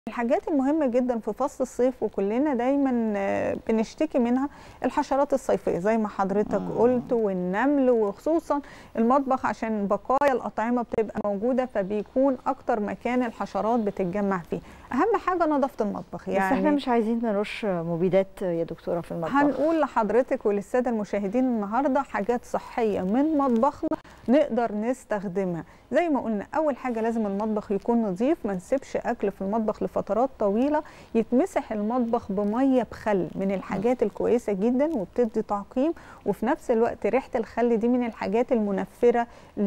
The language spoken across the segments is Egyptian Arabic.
الحاجات المهمة جدا في فصل الصيف وكلنا دايما آه، بنشتكي منها الحشرات الصيفية زي ما حضرتك مم. قلت والنمل وخصوصا المطبخ عشان بقايا الأطعمة بتبقى موجودة فبيكون أكتر مكان الحشرات بتتجمع فيه أهم حاجة نظافة المطبخ بس احنا مش عايزين نرش مبيدات يا دكتوره في المطبخ هنقول لحضرتك وللساده المشاهدين النهارده حاجات صحيه من مطبخنا نقدر نستخدمها زي ما قلنا اول حاجه لازم المطبخ يكون نظيف ما نسيبش اكل في المطبخ لفترات طويله يتمسح المطبخ بميه بخل من الحاجات الكويسه جدا وبتدي تعقيم وفي نفس الوقت ريحه الخل دي من الحاجات المنفره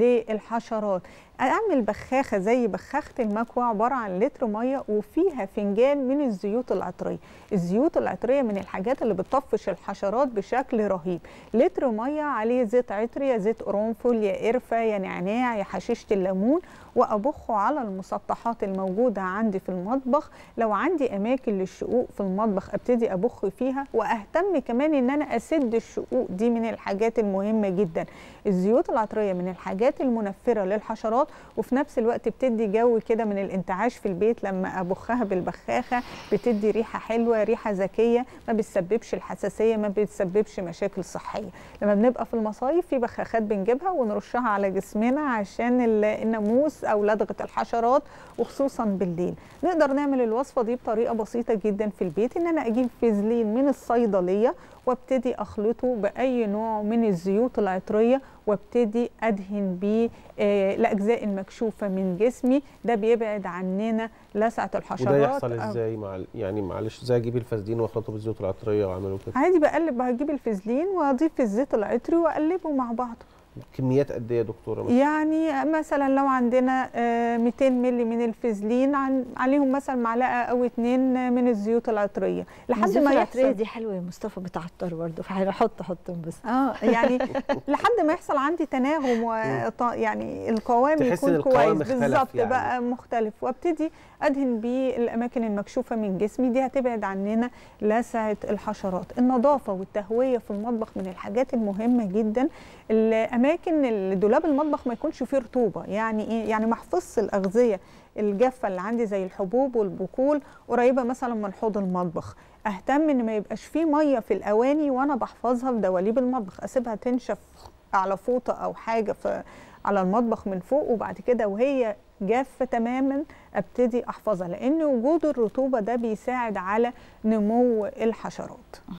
للحشرات اعمل بخاخه زي بخاخه المكوى عباره عن لتر ميه وفيها فنجان من الزيوت العطريه الزيوت العطريه من الحاجات اللي بتطفش الحشرات بشكل رهيب لتر ميه عليه زيت عطري يا زيت قرنفل يا قرفه يا نعناع يا حشيشه الليمون وابخه على المسطحات الموجوده عندي في المطبخ لو عندي اماكن للشقوق في المطبخ ابتدي ابخ فيها واهتم كمان ان انا اسد الشقوق دي من الحاجات المهمه جدا الزيوت العطريه من الحاجات المنفره للحشرات وفي نفس الوقت بتدي جو كده من الانتعاش في البيت لما ابخها بالبخاخه بتدي ريحه حلوه ريحه ذكيه ما بتسببش الحساسيه ما بتسببش مشاكل صحيه لما بنبقى في المصايف في بخاخات بنجيبها ونرشها على جسمنا عشان ال- الناموس او لدغه الحشرات وخصوصا بالليل نقدر نعمل الوصفه دي بطريقه بسيطه جدا في البيت ان انا اجيب فازلين من الصيدليه وابتدي اخلطه باي نوع من الزيوت العطريه وابتدي ادهن بيه آه، الاجزاء المكشوفه من جسمي ده بيبعد عننا لسعه الحشرات وده يحصل أو- ازاي مع ال- يعني معلش ازاي اجيب الفاسدين واخلطه بالزيوت العطريه واعمله كده عادي بقلب هجيب الفازلين واضيف الزيت العطري واقلبه مع بعض كميات قد ايه يا دكتوره مثلا؟ يعني مثلا لو عندنا آه، 200 مللي من الفازلين عن عليهم مثلا معلقه او اتنين من الزيوت العطريه لحد الزيوت ما العطريه يحصل دي حلوه يا مصطفى بتعطر برضه فهنحط حط بس اه يعني لحد ما يحصل عندي تناغم وط... يعني القوام تحس إن يكون القوام كويس اختلف بالظبط يعني. بقى مختلف وابتدي ادهن بيه الاماكن المكشوفه من جسمي دي هتبعد عننا لسعه الحشرات النظافه والتهويه في المطبخ من الحاجات المهمه جدا الاماكن اللي دولاب المطبخ ما يكونش فيه رطوبه يعني ايه يعني ما احفظش الاغذيه الجافه اللي عندي زي الحبوب والبقول قريبه مثلا من حوض المطبخ اهتم ان ما يبقاش فيه ميه في الاواني وانا بحفظها في دواليب المطبخ اسيبها تنشف على فوطه او حاجه في على المطبخ من فوق وبعد كده وهي جافه تماما ابتدي احفظها لان وجود الرطوبه ده بيساعد على نمو الحشرات